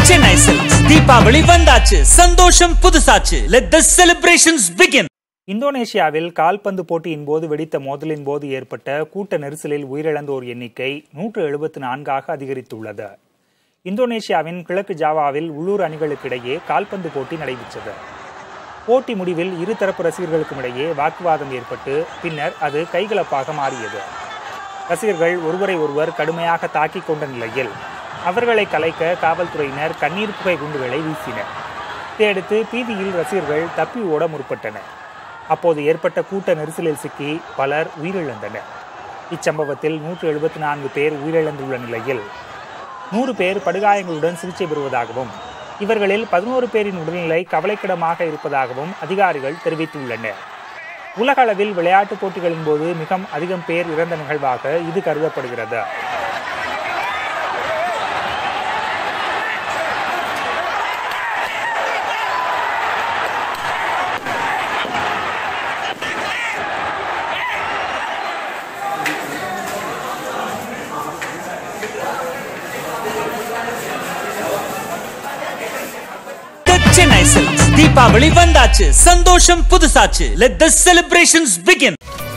Chennai silks Deepavali வந்தாச்சு சந்தோஷம் புதுசாச்சு லெட் த செலிப்ரேஷன்ஸ் பிகின் இந்தோனேஷியாவில் கால்பந்து போட்டியின் போது வெடித்த மோதலின் போது ஏற்பட்ட கூட்ட நெரிசலில் உயிரிழந்தோர் எண்ணிக்கை நூற்று எழுபத்து நான்காக அதிகரித்துள்ளது இந்தோனேஷியாவின் கிழக்கு ஜாவாவில் உள்ளூர் அணிகளுக்கிடையே கால்பந்து போட்டி நடைபெற்றது போட்டி முடிவில் இருதரப்பு ரசிகர்களுக்கும் இடையே வாக்குவாதம் ஏற்பட்டு பின்னர் அது கைகலப்பாக மாறியது ரசிகர்கள் ஒருவரை ஒருவர் கடுமையாக தாக்கிக் கொண்ட நிலையில் அவர்களை கலைக்க காவல்துறையினர் கண்ணீர் புகை குண்டுகளை வீசினர் இதையடுத்து பீதியில் ரசிகர்கள் தப்பி ஓட முற்பட்டனர் அப்போது ஏற்பட்ட கூட்ட நெரிசலில் சிக்கி பலர் உயிரிழந்தனர் இச்சம்பவத்தில் நூற்று எழுபத்தி நான்கு பேர் உயிரிழந்துள்ள நிலையில் நூறு பேர் படுகாயங்களுடன் சிகிச்சை பெறுவதாகவும் இவர்களில் பதினோரு பேரின் உடல்நிலை கவலைக்கிடமாக இருப்பதாகவும் அதிகாரிகள் தெரிவித்துள்ளனர் உலக அளவில் விளையாட்டுப் போட்டிகளின் போது மிக அதிகம் பேர் இறந்த நிகழ்வாக இது கருதப்படுகிறது சென்னை சில்க்ஸ் தீபாவளி வந்தாச்சு சந்தோஷம் புதுசாச்சு லெட் த செலிப்ரேஷன்ஸ் பிகின்